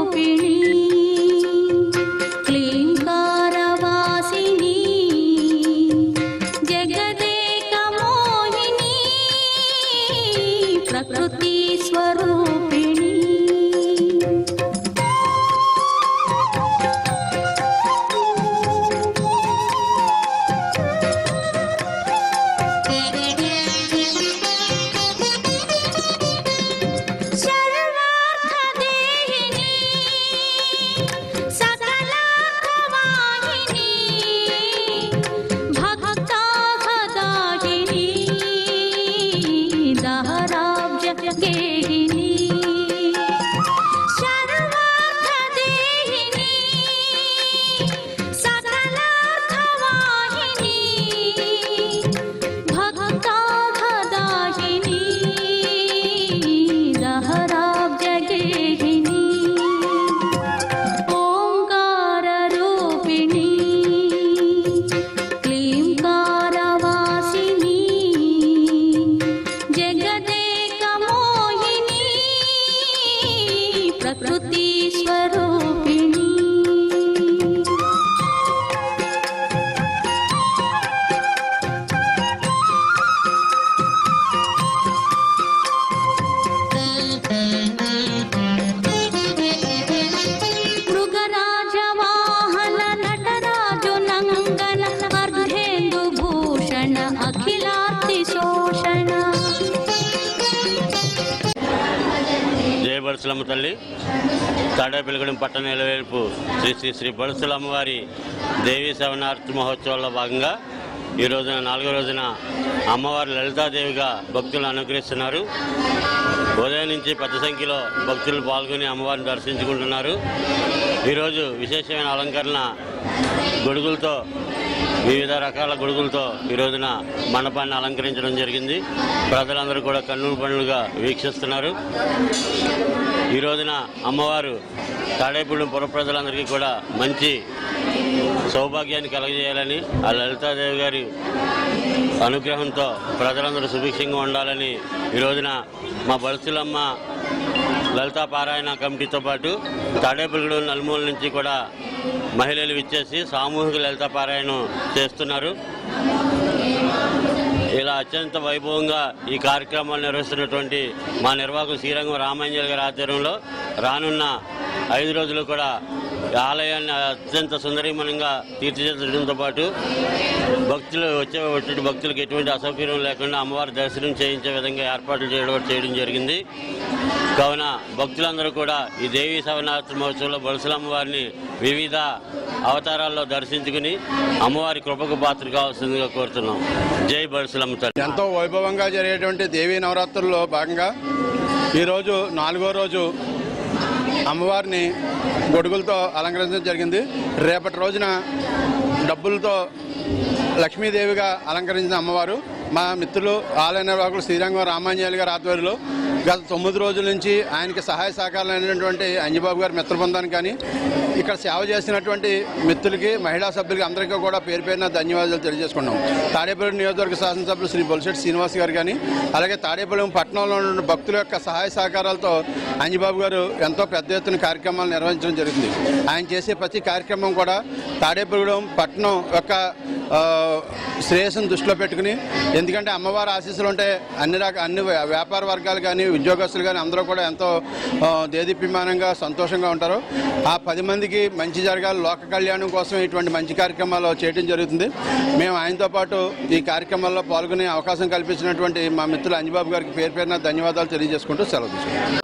स्वरूपिणी क्लीङ्कारवासिनी जगदेकमोहिनी प्रकृतिस्वरूपिणी सर्वार्थदेहिनी सकलार्थवाहिनी भक्ताहदायिनी दहराब्जगेहिनी सर्वार्थदेहिनी सकलार्थवाहिनी भक्ताहदायिनी दहराब्जगेहिनी ओङ्काररूपिणी क्लीङ्कारवासिनी जगदेकमोहिनी प्रकृतिस्वरूपिणी మృగరాజవాహన నటరాజు నంగన అర్ధేందు భూషణ అఖిలార్తి శోషణ జయ బడుసులమ్మ తల్లి తాడేపల్లిగూడెం పట్టణ నిలవేల్పు శ్రీ శ్రీ శ్రీ బడుసులమ్మ వారి దేవీ శవనార్థ మహోత్సవాల్లో భాగంగా ఈ రోజున నాలుగో రోజున అమ్మవారి లలితాదేవిగా భక్తులు అనుగ్రహిస్తున్నారు ఉదయం నుంచి పెద్ద సంఖ్యలో భక్తులు పాల్గొని అమ్మవారిని దర్శించుకుంటున్నారు ఈరోజు విశేషమైన అలంకరణ గొడుగులతో వివిధ రకాల గొడుగులతో ఈ రోజున మండపాన్ని అలంకరించడం జరిగింది ప్రజలందరూ కూడా కన్నుల పండుగగా వీక్షిస్తున్నారు ఈ రోజున అమ్మవారు తాడేపూడి పుర ప్రజలందరికీ కూడా మంచి సౌభాగ్యాన్ని కలగజేయాలని ఆ లలితాదేవి గారి అనుగ్రహంతో ప్రజలందరూ సుభిక్షంగా ఉండాలని ఈ రోజున మా బడుసులమ్మ లలితా పారాయణ కమిటీతో పాటు తాడేపల్లిగూడెం నలుమూల నుంచి కూడా మహిళలు విచ్చేసి సామూహిక లలితా పారాయణం చేస్తున్నారు ఇలా అత్యంత వైభవంగా ఈ కార్యక్రమాలు నిర్వహిస్తున్నటువంటి మా నిర్వాహకం శ్రీరంగం రామాంజలి గారి ఆధ్వర్యంలో రానున్న ఐదు రోజులు కూడా ఈ ఆలయాన్ని అత్యంత సుందరీమణంగా తీర్చిదిద్దడంతో పాటు భక్తులు వచ్చే వచ్చే భక్తులకు ఎటువంటి అసౌకర్యం లేకుండా అమ్మవారి దర్శనం చేయించే విధంగా ఏర్పాట్లు చేయడం చేయడం జరిగింది కావున భక్తులందరూ కూడా ఈ దేవీ సవనాథ మహోత్సవంలో బొలసలమ్మ వారిని వివిధ అవతారాల్లో దర్శించుకుని అమ్మవారి కృపకు పాత్ర కావాల్సిందిగా కోరుతున్నాం జై బడుసులమ్మ తల్లి ఎంతో వైభవంగా జరిగేటువంటి దేవీ నవరాత్రుల్లో భాగంగా ఈరోజు నాలుగో రోజు అమ్మవారిని గొడుగులతో అలంకరించడం జరిగింది రేపటి రోజున డబ్బులతో లక్ష్మీదేవిగా అలంకరించిన అమ్మవారు మా మిత్రులు ఆలయ నిర్వాహకులు శ్రీరంగం రామాంజలి గారి ఆధ్వర్యంలో గత తొమ్మిది రోజుల నుంచి ఆయనకి సహాయ సహకారాలు అయినటువంటి అంజబాబు గారి మిత్ర బృందానికి కానీ ఇక్కడ సేవ చేసినటువంటి మిత్రులకి మహిళా సభ్యులకి అందరికీ కూడా పేరు పేరున ధన్యవాదాలు తెలియజేసుకున్నాం తాడేపల్లి నియోజకవర్గ శాసనసభ్యులు శ్రీ బొలిశెట్టి శ్రీనివాస్ గారు కానీ అలాగే తాడేపల్లి పట్టణంలో ఉన్న భక్తుల యొక్క సహాయ సహకారాలతో అంజబాబు గారు ఎంతో పెద్ద ఎత్తున కార్యక్రమాలు నిర్వహించడం జరుగుతుంది ఆయన చేసే ప్రతి కార్యక్రమం కూడా తాడేపల్లిగూడెం పట్టణం యొక్క ఆ, శ్రేయస్సును దృష్టిలో పెట్టుకుని ఎందుకంటే అమ్మవారి ఆశీస్సులు ఉంటే అన్ని రకాల అన్ని వ్య- వ్యాపార వర్గాలు కానీ ఉద్యోగస్తులు కానీ అందరూ కూడా ఎంతో ఆ, దేదీప్యమానంగా సంతోషంగా ఉంటారు ఆ పది మందికి మంచి జరగాలి లోక కళ్యాణం కోసం ఇటువంటి మంచి కార్యక్రమాలు చేయడం జరుగుతుంది మేము ఆయనతో పాటు ఈ కార్యక్రమాల్లో పాల్గొనే అవకాశం కల్పించినటువంటి మా మిత్రులు అంజబాబు గారికి పేరు పేరున ధన్యవాదాలు తెలియజేసుకుంటూ సెలవు తీసుకుంటాం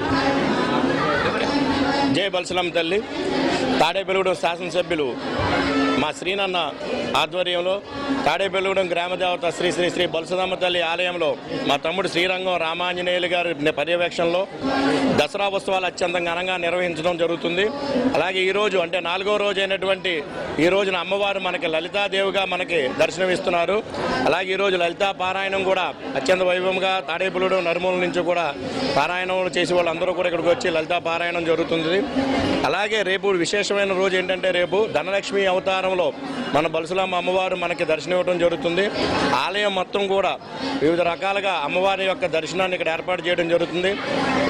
జై బలసలం తల్లి తాడేపల్లిగూడెం శాసనసభ్యులు మా శ్రీనన్న ఆధ్వర్యంలో తాడేపల్లిగూడెం గ్రామదేవత శ్రీ శ్రీ శ్రీ బలసదమ్మ తల్లి ఆలయంలో మా తమ్ముడు శ్రీరంగం రామాంజనేయులు గారి పర్యవేక్షణలో దసరా ఉత్సవాలు అత్యంత ఘనంగా నిర్వహించడం జరుగుతుంది అలాగే ఈరోజు అంటే నాలుగో రోజు అయినటువంటి ఈ రోజున అమ్మవారు మనకి లలితాదేవిగా మనకి దర్శనమిస్తున్నారు అలాగే ఈరోజు లలితా పారాయణం కూడా అత్యంత వైభవంగా తాడేపల్లిగూడెం నరుమూల నుంచి కూడా పారాయణం చేసే వాళ్ళందరూ కూడా ఇక్కడికి వచ్చి లలితా పారాయణం జరుగుతుంది అలాగే రేపు విశేషమైన రోజు ఏంటంటే రేపు ధనలక్ష్మి అవతారంలో మన బలసులమ్మ అమ్మవారు మనకి దర్శనం ఇవ్వడం జరుగుతుంది ఆలయం మొత్తం కూడా వివిధ రకాలుగా అమ్మవారి యొక్క దర్శనాన్ని ఇక్కడ ఏర్పాటు చేయడం జరుగుతుంది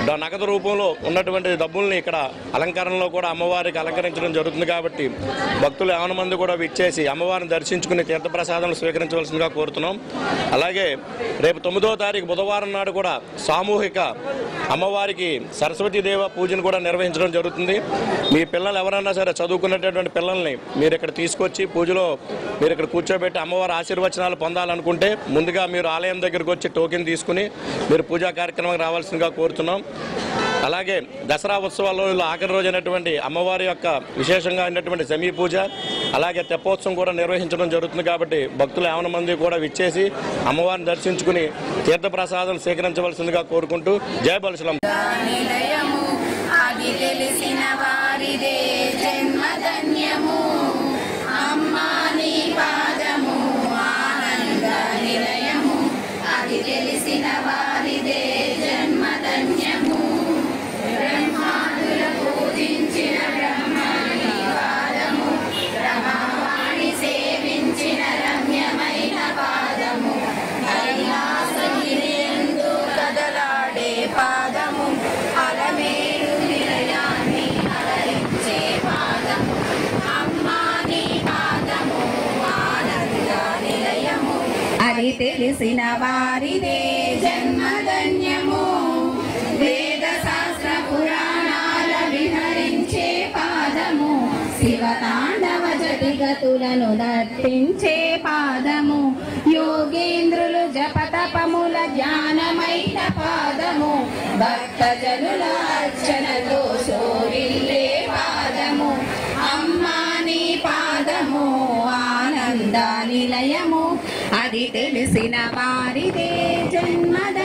ద- నగదు రూపంలో ఉన్నటువంటి డబ్బుల్ని ఇక్కడ అలంకరణలో కూడా అమ్మవారికి అలంకరించడం జరుగుతుంది కాబట్టి భక్తులు ఏమైనా మంది కూడా విచ్చేసి అమ్మవారిని దర్శించుకుని తీర్థప్రసాదాలు స్వీకరించవలసిందిగా కోరుతున్నాం అలాగే రేపు తొమ్మిదో తారీఖు బుధవారం నాడు కూడా సామూహిక అమ్మవారికి సరస్వతీ దేవ పూజను కూడా నిర్వహించడం జరుగుతుంది మీ పిల్లలు ఎవరన్నా సరే చదువుకునేటటువంటి పిల్లల్ని మీరు ఇక్కడ తీసుకొచ్చి పూజలో మీరు ఇక్కడ కూర్చోబెట్టి అమ్మవారి ఆశీర్వచనాలు పొందాలనుకుంటే ముందుగా మీరు ఆలయం దగ్గరకు వచ్చి టోకెన్ తీసుకుని మీరు పూజా కార్యక్రమం రావాల్సిందిగా కోరుతున్నాం అలాగే దసరా ఉత్సవాల్లో ఆఖరి రోజు అయినటువంటి అమ్మవారి యొక్క విశేషంగా అయినటువంటి సమీ పూజ అలాగే తెప్పోత్సవం కూడా నిర్వహించడం జరుగుతుంది కాబట్టి భక్తులు ఏమైనా మంది కూడా విచ్చేసి అమ్మవారిని దర్శించుకుని తీర్థప్రసాదం స్వీకరించవలసిందిగా కోరుకుంటూ జయ బలసలం నిలయము అది తెలిసిన వారిదే జన్మధన్యము అమ్మా నీ పాదము ఆనంద నిలయము అది తెలిసిన వారిదే జన్మధన్యము బ్రహ్మాదుల పూజించిన బ్రహ్మని పాదము బ్రహ్మవాణి సేవించిన రమ్యమైన పాదము కైలాసగిరియందు కదలాడే పాదము అలమేలు నిలయాన్ని అలరించే పాదము అమ్మా నీ పాదము ఆనంద నిలయము అది తెలిసిన వారిదే జన్మధన్యము వేద శాస్త్ర పురాణాల విహరించే పాదము శివ తాండవ జటిగతులను దర్శించే పాదము యోగేంద్రులు జపతపముల జ్ఞానమైన పాదము భక్తజనుల అర్చనతో శోభిల్లే పాదము అమ్మా నీ పాదము ఆనంద నిలయము అది తెలిసిన వారిదే జన్మద